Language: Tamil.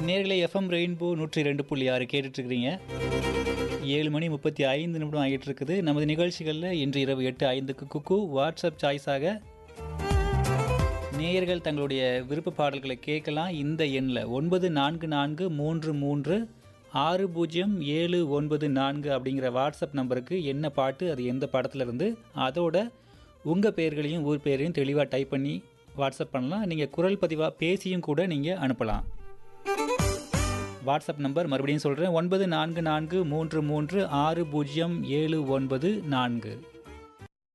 நேர்களை எஃப்எம் ரெயின்போ நூற்றி ரெண்டு புள்ளி ஆறு கேட்டுட்ருக்கிறீங்க ஏழு மணி முப்பத்தி ஐந்து நிமிடம் ஆகிட்டு இருக்குது நமது நிகழ்ச்சிகளில் இன்று இரவு எட்டு ஐந்துக்கு குக்கு வாட்ஸ்அப் சாய்ஸாக நேயர்கள் தங்களுடைய விருப்ப பாடல்களை கேட்கலாம் இந்த எண்ணில் ஒன்பது நான்கு நான்கு மூன்று மூன்று ஆறு பூஜ்ஜியம் ஏழு ஒன்பது நான்கு அப்படிங்கிற வாட்ஸ்அப் நம்பருக்கு என்ன பாட்டு அது எந்த படத்துல இருந்து அதோட உங்கள் பேர்களையும் ஊர் பேரையும் தெளிவாக டைப் பண்ணி வாட்ஸ்அப் பண்ணலாம் நீங்கள் குரல் பதிவாக பேசியும் கூட நீங்கள் அனுப்பலாம் வாட்ஸ்அப் நம்பர் மறுபடியும் சொல்கிறேன் ஒன்பது நான்கு நான்கு மூன்று மூன்று ஆறு பூஜ்ஜியம் ஏழு ஒன்பது நான்கு